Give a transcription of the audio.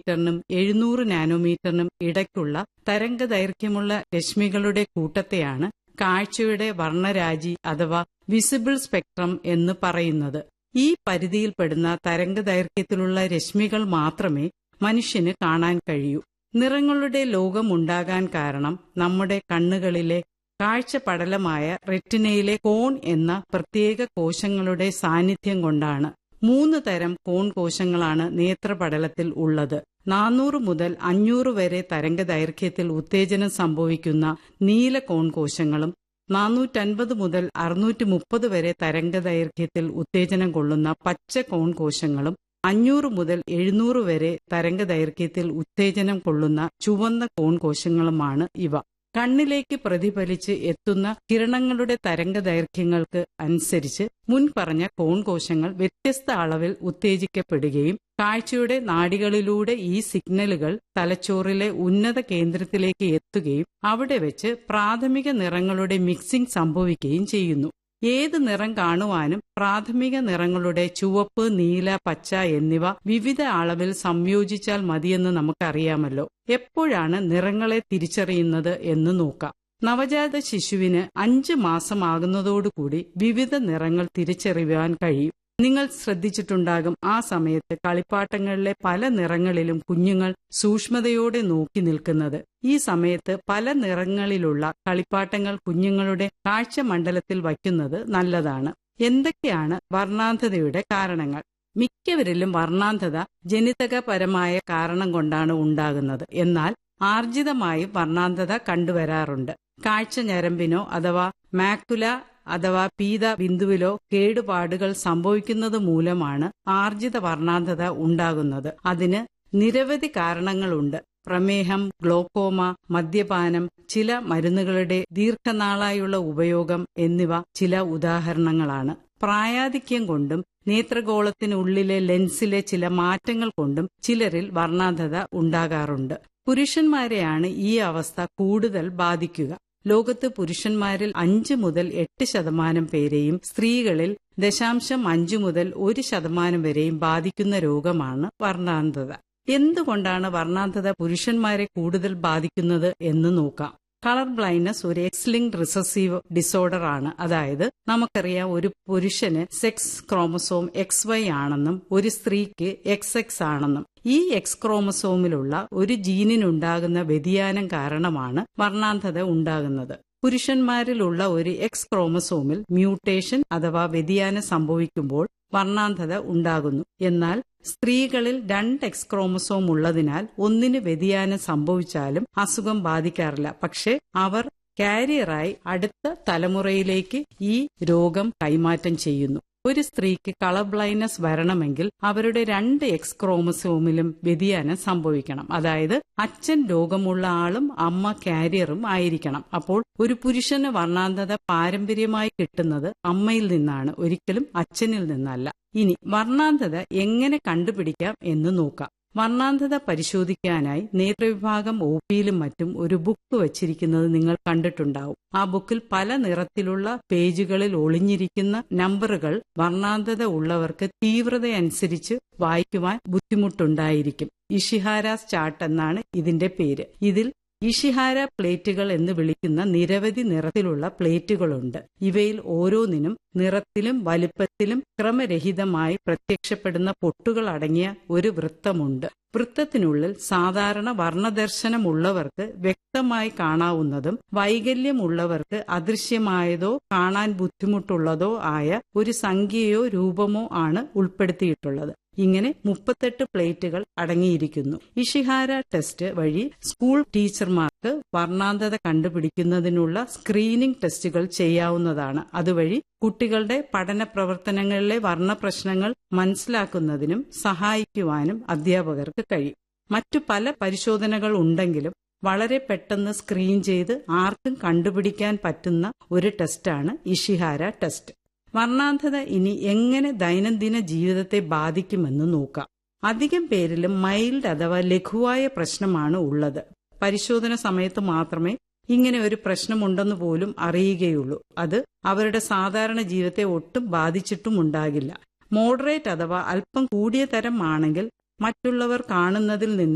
നാനോമീറ്ററിനും എഴുന്നൂറ് നാനോമീറ്ററിനും ഇടയ്ക്കുള്ള തരംഗദൈർഘ്യമുള്ള രശ്മികളുടെ കൂട്ടത്തെയാണ് കാഴ്ചയുടെ വർണ്ണരാജി അഥവാ വിസിബിൾ സ്പെക്ട്രം എന്ന് പറയുന്നത് ഈ പരിധിയിൽപ്പെടുന്ന തരംഗദൈർഘ്യത്തിലുള്ള രശ്മികൾ മാത്രമേ മനുഷ്യന് കാണാൻ കഴിയൂ നിറങ്ങളുടെ ലോകമുണ്ടാകാൻ കാരണം നമ്മുടെ കണ്ണുകളിലെ കാഴ്ചപടലമായ റെറ്റിനയിലെ കോൺ എന്ന പ്രത്യേക കോശങ്ങളുടെ സാന്നിധ്യം കൊണ്ടാണ് മൂന്ന് തരം കോൺ കോശങ്ങളാണ് നേത്രപടലത്തിൽ ഉള്ളത് നാനൂറ് മുതൽ അഞ്ഞൂറ് വരെ തരംഗദൈർഘ്യത്തിൽ ഉത്തേജനം സംഭവിക്കുന്ന നീല കോൺ കോശങ്ങളും നാനൂറ്റൻപത് മുതൽ അറുന്നൂറ്റി മുപ്പത് വരെ തരംഗദൈർഘ്യത്തിൽ ഉത്തേജനം കൊള്ളുന്ന പച്ച കോൺ കോശങ്ങളും അഞ്ഞൂറ് മുതൽ എഴുന്നൂറ് വരെ തരംഗദൈർഘ്യത്തിൽ ഉത്തേജനം കൊള്ളുന്ന ചുവന്ന കോൺ കോശങ്ങളുമാണ് ഇവ കണ്ണിലേക്ക് പ്രതിഫലിച്ച് എത്തുന്ന കിരണങ്ങളുടെ തരംഗദൈർഘ്യങ്ങൾക്ക് അനുസരിച്ച് മുൻപറഞ്ഞ കോൺ കോശങ്ങൾ വ്യത്യസ്ത അളവിൽ ഉത്തേജിക്കപ്പെടുകയും കാഴ്ചയുടെ നാഡികളിലൂടെ ഈ സിഗ്നലുകൾ തലച്ചോറിലെ ഉന്നത കേന്ദ്രത്തിലേക്ക് എത്തുകയും അവിടെ വെച്ച് പ്രാഥമിക നിറങ്ങളുടെ മിക്സിംഗ് സംഭവിക്കുകയും ചെയ്യുന്നു ഏത് നിറം കാണുവാനും പ്രാഥമിക നിറങ്ങളുടെ ചുവപ്പ് നീല പച്ച എന്നിവ വിവിധ അളവിൽ സംയോജിച്ചാൽ മതിയെന്ന് നമുക്കറിയാമല്ലോ എപ്പോഴാണ് നിറങ്ങളെ തിരിച്ചറിയുന്നത് എന്ന് നോക്കാം നവജാത ശിശുവിന് അഞ്ച് മാസമാകുന്നതോടുകൂടി വിവിധ നിറങ്ങൾ തിരിച്ചറിയുവാൻ കഴിയും നിങ്ങൾ ശ്രദ്ധിച്ചിട്ടുണ്ടാകും ആ സമയത്ത് കളിപ്പാട്ടങ്ങളിലെ പല നിറങ്ങളിലും കുഞ്ഞുങ്ങൾ സൂക്ഷ്മതയോടെ നോക്കി നിൽക്കുന്നത് ഈ സമയത്ത് പല നിറങ്ങളിലുള്ള കളിപ്പാട്ടങ്ങൾ കുഞ്ഞുങ്ങളുടെ കാഴ്ചമണ്ഡലത്തിൽ വയ്ക്കുന്നത് നല്ലതാണ് എന്തൊക്കെയാണ് വർണ്ണാന്ധതയുടെ കാരണങ്ങൾ മിക്കവരിലും വർണ്ണാന്ധത ജനിതകപരമായ കാരണം കൊണ്ടാണ് ഉണ്ടാകുന്നത് എന്നാൽ ആർജിതമായി വർണ്ണാന്ധത കണ്ടുവരാറുണ്ട് കാഴ്ച ഞരമ്പിനോ അഥവാ മാക്കുല അഥവാ പീത ബിന്ദുവിലോ കേടുപാടുകൾ സംഭവിക്കുന്നത് മൂലമാണ് ആർജിത വർണ്ണാന്ധത ഉണ്ടാകുന്നത് അതിന് നിരവധി കാരണങ്ങളുണ്ട് പ്രമേഹം ഗ്ലോക്കോമ മദ്യപാനം ചില മരുന്നുകളുടെ ദീർഘനാളായുള്ള ഉപയോഗം എന്നിവ ചില ഉദാഹരണങ്ങളാണ് പ്രായാധിക്യം കൊണ്ടും നേത്രഗോളത്തിനുള്ളിലെ ലെൻസിലെ ചില മാറ്റങ്ങൾ കൊണ്ടും ചിലരിൽ വർണ്ണാന്ധത ഉണ്ടാകാറുണ്ട് പുരുഷന്മാരെയാണ് ഈ അവസ്ഥ കൂടുതൽ ബാധിക്കുക ലോകത്ത് പുരുഷന്മാരിൽ അഞ്ച് മുതൽ എട്ട് ശതമാനം പേരെയും സ്ത്രീകളിൽ ദശാംശം അഞ്ചു മുതൽ ഒരു ശതമാനം വരെയും ബാധിക്കുന്ന രോഗമാണ് വർണ്ണാന്ധത എന്തുകൊണ്ടാണ് വർണ്ണാന്ധത പുരുഷന്മാരെ കൂടുതൽ ബാധിക്കുന്നത് എന്ന് നോക്കാം കളർ ബ്ലൈൻഡ്നസ് ഒരു എക്സ് ലിങ്ക് റിസസീവ് ഡിസോർഡർ ആണ് അതായത് നമുക്കറിയാം ഒരു പുരുഷന് സെക്സ് ക്രോമസോം എക്സ് വൈ ആണെന്നും ഒരു സ്ത്രീക്ക് എക്സ് എക്സ് ആണെന്നും ഈ എക്സ് ക്രോമസോമിലുള്ള ഒരു ജീനിനുണ്ടാകുന്ന വ്യതിയാനം കാരണമാണ് വർണ്ണാന്ധത ഉണ്ടാകുന്നത് പുരുഷന്മാരിലുള്ള ഒരു എക്സ് ക്രോമസോമിൽ മ്യൂട്ടേഷൻ അഥവാ വ്യതിയാനം സംഭവിക്കുമ്പോൾ വർണ്ണാന്ധത ഉണ്ടാകുന്നു എന്നാൽ സ്ത്രീകളിൽ രണ്ട് എക്സ് ക്രോമസോം ഉള്ളതിനാൽ ഒന്നിന് വ്യതിയാനം സംഭവിച്ചാലും അസുഖം ബാധിക്കാറില്ല പക്ഷെ അവർ കാരിയറായി അടുത്ത തലമുറയിലേക്ക് ഈ രോഗം കൈമാറ്റം ചെയ്യുന്നു ഒരു സ്ത്രീക്ക് കളർ ബ്ലൈൻഡ്നസ് വരണമെങ്കിൽ അവരുടെ രണ്ട് എക്സ് ക്രോമസോമിലും വ്യതിയാനം സംഭവിക്കണം അതായത് അച്ഛൻ രോഗമുള്ള ആളും അമ്മ കാരിയറും ആയിരിക്കണം അപ്പോൾ ഒരു പുരുഷന് വർണ്ണാന്ധത പാരമ്പര്യമായി കിട്ടുന്നത് അമ്മയിൽ നിന്നാണ് ഒരിക്കലും അച്ഛനിൽ നിന്നല്ല ഇനി വർണ്ണാന്ധത എങ്ങനെ കണ്ടുപിടിക്കാം എന്ന് നോക്കാം വർണ്ണാന്ധത പരിശോധിക്കാനായി നേത്രവിഭാഗം ഒ പിയിലും മറ്റും ഒരു ബുക്ക് വച്ചിരിക്കുന്നത് നിങ്ങൾ കണ്ടിട്ടുണ്ടാവും ആ ബുക്കിൽ പല നിറത്തിലുള്ള പേജുകളിൽ ഒളിഞ്ഞിരിക്കുന്ന നമ്പറുകൾ വർണ്ണാന്ധത ഉള്ളവർക്ക് തീവ്രതയനുസരിച്ച് വായിക്കുവാൻ ബുദ്ധിമുട്ടുണ്ടായിരിക്കും ഇഷിഹാരാസ് ചാർട്ട് എന്നാണ് ഇതിന്റെ പേര് ഇതിൽ ഇഷിഹാര പ്ലേറ്റുകൾ എന്ന് വിളിക്കുന്ന നിരവധി നിറത്തിലുള്ള പ്ലേറ്റുകളുണ്ട് ഇവയിൽ ഓരോന്നിനും നിറത്തിലും വലിപ്പത്തിലും ക്രമരഹിതമായി പ്രത്യക്ഷപ്പെടുന്ന പൊട്ടുകൾ അടങ്ങിയ ഒരു വൃത്തമുണ്ട് വൃത്തത്തിനുള്ളിൽ സാധാരണ വർണ്ണദർശനമുള്ളവർക്ക് വ്യക്തമായി കാണാവുന്നതും വൈകല്യമുള്ളവർക്ക് അദൃശ്യമായതോ കാണാൻ ബുദ്ധിമുട്ടുള്ളതോ ആയ ഒരു സംഖ്യയോ രൂപമോ ആണ് ഉൾപ്പെടുത്തിയിട്ടുള്ളത് ഇങ്ങനെ മുപ്പത്തെട്ട് പ്ലേറ്റുകൾ അടങ്ങിയിരിക്കുന്നു ഇഷിഹാര ടെസ്റ്റ് വഴി സ്കൂൾ ടീച്ചർമാർക്ക് വർണ്ണാന്ധത കണ്ടുപിടിക്കുന്നതിനുള്ള സ്ക്രീനിംഗ് ടെസ്റ്റുകൾ ചെയ്യാവുന്നതാണ് അതുവഴി കുട്ടികളുടെ പഠന പ്രവർത്തനങ്ങളിലെ വർണ്ണ പ്രശ്നങ്ങൾ മനസ്സിലാക്കുന്നതിനും സഹായിക്കുവാനും അധ്യാപകർക്ക് കഴിയും മറ്റു പല പരിശോധനകൾ ഉണ്ടെങ്കിലും വളരെ പെട്ടെന്ന് സ്ക്രീൻ ചെയ്ത് ആർക്കും കണ്ടുപിടിക്കാൻ പറ്റുന്ന ഒരു ടെസ്റ്റാണ് ഇഷിഹാര ടെസ്റ്റ് വർണ്ണാന്ധത ഇനി എങ്ങനെ ദൈനംദിന ജീവിതത്തെ ബാധിക്കുമെന്ന് നോക്കാം അധികം പേരിലും മൈൽഡ് അഥവാ ലഘുവായ പ്രശ്നമാണ് ഉള്ളത് പരിശോധന സമയത്ത് മാത്രമേ ഇങ്ങനെ ഒരു പ്രശ്നമുണ്ടെന്ന് പോലും അറിയുകയുള്ളൂ അത് അവരുടെ സാധാരണ ജീവിതത്തെ ഒട്ടും ബാധിച്ചിട്ടും ഉണ്ടാകില്ല മോഡറേറ്റ് അഥവാ അല്പം കൂടിയ തരം ആണെങ്കിൽ മറ്റുള്ളവർ കാണുന്നതിൽ നിന്ന്